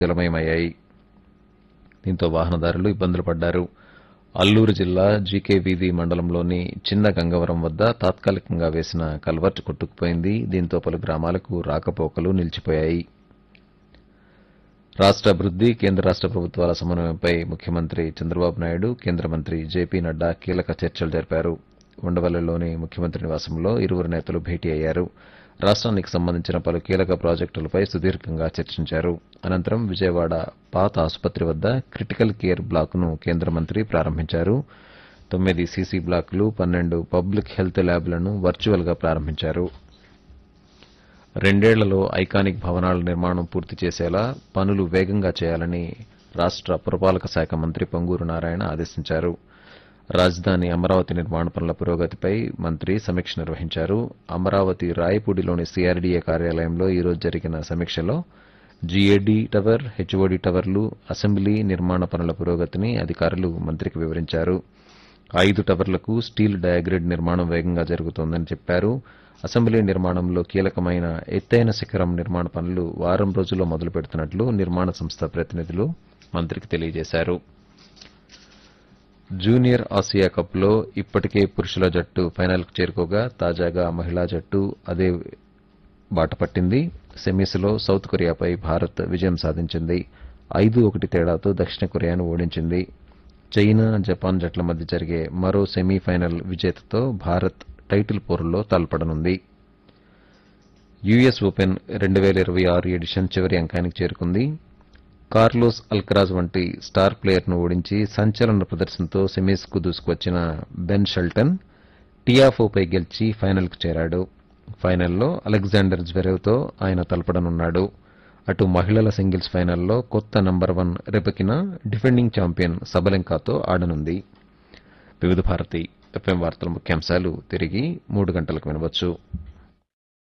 జలమయమయ్యాయి దీంతో వాహనదారులు ఇబ్బందులు పడ్డారు అల్లూరు జిల్లా జీకే వీధి మండలంలోని చిన్న గంగవరం వద్ద తాత్కాలికంగా వేసిన కల్వర్ట్ కొట్టుకుపోయింది దీంతో పలు గ్రామాలకు రాకపోకలు నిలిచిపోయాయి రాష్ట అభివృద్ది కేంద్ర రాష్ట ప్రభుత్వాల సమన్వయంపై ముఖ్యమంత్రి చంద్రబాబు నాయుడు కేంద్ర మంత్రి జేపీ నడ్డా కీలక చర్చలు జరిపారు ఉండవల్లిలోని ముఖ్యమంత్రి నివాసంలో ఇరువురు నేతలు భేటీ అయ్యారు రాష్ట్రానికి సంబంధించిన పలు కీలక ప్రాజెక్టులపై సుదీర్ఘంగా చర్చించారు అనంతరం విజయవాడ పాత ఆసుపత్రి వద్ద క్రిటికల్ కేర్ బ్లాకును కేంద్ర మంత్రి ప్రారంభించారు తొమ్మిది సీసీ బ్లాకులు పన్నెండు పబ్లిక్ హెల్త్ ల్యాబ్లను వర్చువల్గా ప్రారంభించారు రెండేళ్లలో ఐకానిక్ భవనాల నిర్మాణం పూర్తి చేసేలా పనులు వేగంగా చేయాలని రాష్ట పురపాలక శాఖ మంత్రి పొంగూరు నారాయణ ఆదేశించారు రాజధాని అమరావతి నిర్మాణ పనుల పురోగతిపై మంత్రి సమీక్ష నిర్వహించారు అమరావతి రాయపూడిలోని సీఆర్డీఏ కార్యాలయంలో ఈ రోజు జరిగిన సమీక్షలో జీఏడీ టవర్ హెచ్ఓడి టవర్లు అసెంబ్లీ నిర్మాణ పనుల పురోగతిని అధికారులు మంత్రికి వివరించారు ఐదు టవర్లకు స్టీల్ డయాగ్రిడ్ నిర్మాణం వేగంగా జరుగుతోందని చెప్పారు అసెంబ్లీ నిర్మాణంలో కీలకమైన ఎత్తైన శిఖరం నిర్మాణ పనులు వారం రోజుల్లో మొదలు పెడుతున్నట్లు నిర్మాణ సంస్థ ప్రతినిధులు మంత్రికి తెలియజేశారు జూనియర్ ఆసియా కప్లో ఇప్పటికే పురుషుల జట్టు ఫైనల్కు చేరుకోగా తాజాగా మహిళా జట్టు అదే బాట పట్టింది సెమీస్లో సౌత్ కొరియాపై భారత్ విజయం సాధించింది ఐదు ఒకటి తేడాతో దక్షిణ కొరియాను ఓడించింది చైనా జపాన్ జట్ల మధ్య జరిగే మరో సెమీఫైనల్ విజేతతో భారత్ టైటిల్ పోరులో తలపడనుంది యుఎస్ ఓపెన్ రెండు వేల ఇరవై ఆరు ఎడిషన్ చివరి అంకానికి చేరుకుంది కార్లోస్ అల్కరాజ్ వంటి స్టార్ ప్లేయర్ను ఓడించి సంచలన ప్రదర్శనతో సెమీస్కు దూసుకువచ్చిన బెన్ షెల్టన్ టియాఫోపై గెలిచి ఫైనల్కు చేరాడు ఫైనల్లో అలెగ్జాండర్ జ్వెరేవ్తో ఆయన తలపడనున్నాడు అటు మహిళల సింగిల్స్ ఫైనల్లో కొత్త number one Rybakina defending champion సబలెంకాతో ఆడనుంది వివిధ భారతి ఎఫ్ఎం వార్తల ముఖ్యాంశాలు తిరిగి మూడు గంటలకు వినవచ్చు